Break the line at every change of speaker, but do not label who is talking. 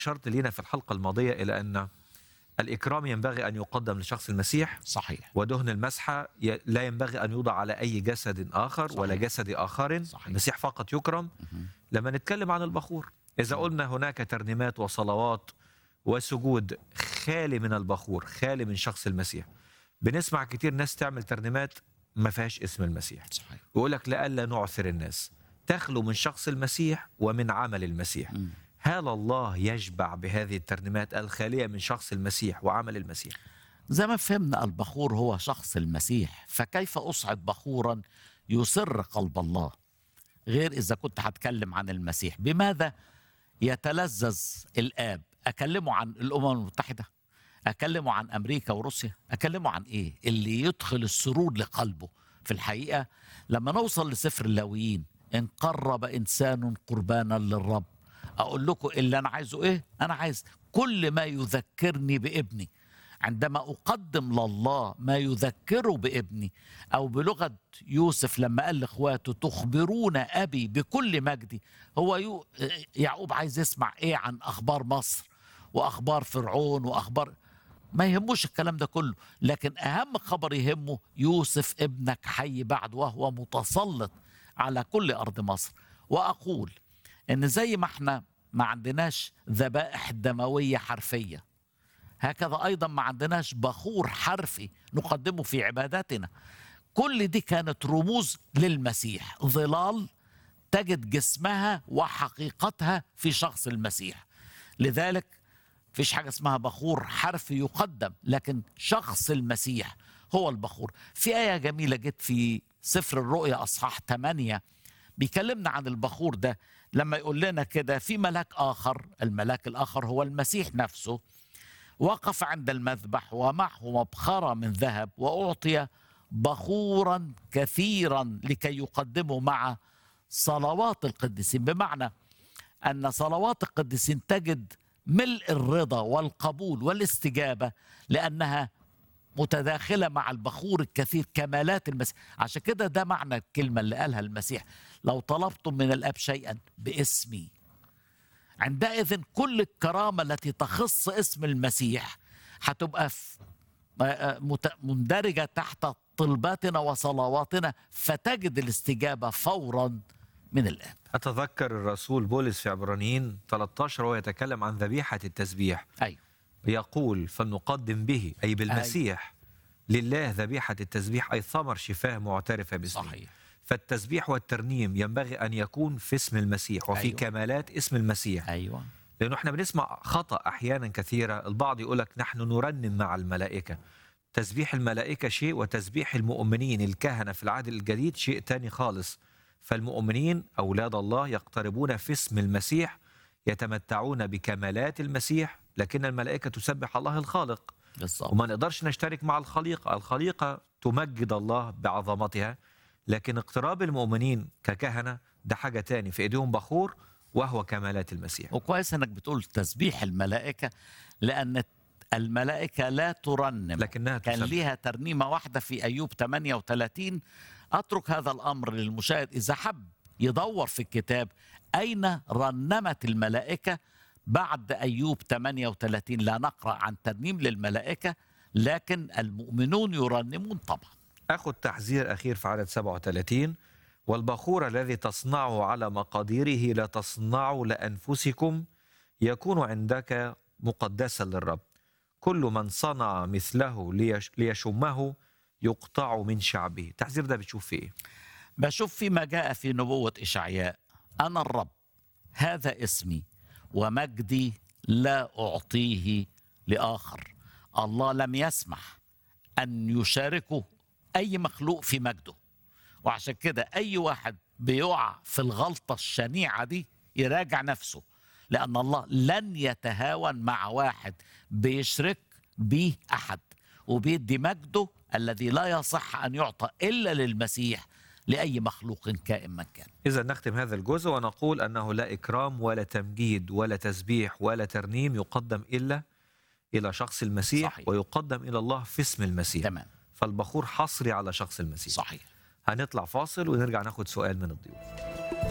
أشرت لنا في الحلقة الماضية إلى أن الإكرام ينبغي أن يقدم لشخص المسيح
صحيح
ودهن المسحة ي- لا ينبغي أن يوضع على أي جسد آخر
صحيح.
ولا جسد آخر
صحيح.
المسيح فقط يكرم
مهم.
لما نتكلم عن البخور إذا قلنا هناك ترنيمات وصلوات وسجود خالي من البخور خالي من شخص المسيح بنسمع كتير ناس تعمل ترنيمات ما فيهاش اسم المسيح
صحيح
ويقول لك لئلا نعثر الناس تخلو من شخص المسيح ومن عمل المسيح
مم.
هل الله يشبع بهذه الترنيمات الخالية من شخص المسيح وعمل المسيح
زي ما فهمنا البخور هو شخص المسيح فكيف أصعد بخورا يسر قلب الله غير إذا كنت هتكلم عن المسيح بماذا يتلذذ الآب أكلمه عن الأمم المتحدة أكلمه عن أمريكا وروسيا أكلمه عن إيه اللي يدخل السرور لقلبه في الحقيقة لما نوصل لسفر اللاويين إن قرب إنسان قربانا للرب أقول لكم اللي أنا عايزه إيه أنا عايز كل ما يذكرني بابني عندما أقدم لله ما يذكره بابني أو بلغة يوسف لما قال لإخواته تخبرون أبي بكل مجدي هو يو يعقوب عايز يسمع إيه عن أخبار مصر وأخبار فرعون وأخبار ما يهموش الكلام ده كله لكن أهم خبر يهمه يوسف ابنك حي بعد وهو متسلط على كل أرض مصر وأقول إن زي ما احنا ما عندناش ذبائح دموية حرفية هكذا ايضا ما عندناش بخور حرفي نقدمه في عباداتنا كل دي كانت رموز للمسيح ظلال تجد جسمها وحقيقتها في شخص المسيح لذلك فيش حاجة اسمها بخور حرفي يقدم لكن شخص المسيح هو البخور في آية جميلة جت في سفر الرؤيا أصحاح 8 بيكلمنا عن البخور ده لما يقول لنا كده في ملاك آخر الملاك الآخر هو المسيح نفسه وقف عند المذبح ومعه مبخرة من ذهب وأعطي بخورا كثيرا لكي يقدمه مع صلوات القديسين بمعنى أن صلوات القديسين تجد ملء الرضا والقبول والاستجابة لأنها متداخلة مع البخور الكثير كمالات المسيح عشان كده ده معنى الكلمة اللي قالها المسيح لو طلبتم من الأب شيئا باسمي عندئذ كل الكرامة التي تخص اسم المسيح هتبقى في مت- مندرجة تحت طلباتنا وصلواتنا فتجد الاستجابة فورا من الآب
أتذكر الرسول بولس في عبرانيين 13 وهو يتكلم عن ذبيحة التسبيح
أيوة
يقول فلنقدم به أي بالمسيح لله ذبيحة التسبيح أي ثمر شفاه معترفة باسمه
صحيح
فالتسبيح والترنيم ينبغي أن يكون في اسم المسيح وفي
أيوة.
كمالات اسم المسيح
أيوة
لأنه احنا بنسمع خطأ أحيانا كثيرة البعض يقول لك نحن نرنم مع الملائكة تسبيح الملائكة شيء وتسبيح المؤمنين الكهنة في العهد الجديد شيء تاني خالص فالمؤمنين أولاد الله يقتربون في اسم المسيح يتمتعون بكمالات المسيح لكن الملائكة تسبح الله الخالق
بالظبط
وما نقدرش نشترك مع الخليقة الخليقة تمجد الله بعظمتها لكن اقتراب المؤمنين ككهنة ده حاجة تاني في ايديهم بخور وهو كمالات المسيح
وكويس انك بتقول تسبيح الملائكة لأن الملائكة لا ترنم
لكنها
كان
تسبح
ليها ترنيمة واحدة في أيوب 38 أترك هذا الأمر للمشاهد إذا حب يدور في الكتاب أين رنمت الملائكة بعد أيوب 38 لا نقرأ عن ترنيم للملائكة لكن المؤمنون يرنمون طبعا
أخذ تحذير أخير في عدد 37 والبخور الذي تصنعه على مقاديره لا تصنعه لأنفسكم يكون عندك مقدسا للرب كل من صنع مثله ليش ليشمه يقطع من شعبه التحذير ده بتشوف فيه إيه؟
بشوف فيما جاء في نبوة إشعياء أنا الرب هذا اسمي ومجدي لا أعطيه لآخر الله لم يسمح أن يشاركه أي مخلوق في مجده وعشان كده أي واحد بيقع في الغلطة الشنيعة دي يراجع نفسه لأن الله لن يتهاون مع واحد بيشرك به أحد وبيدي مجده الذي لا يصح أن يعطى إلا للمسيح لأي مخلوق كائن من كان
إذا نختم هذا الجزء ونقول أنه لا إكرام ولا تمجيد ولا تسبيح ولا ترنيم يقدم إلا إلى شخص المسيح
صحيح.
ويقدم إلى الله في اسم المسيح
تمام
فالبخور حصري على شخص المسيح
صحيح
هنطلع فاصل ونرجع ناخد سؤال من الضيوف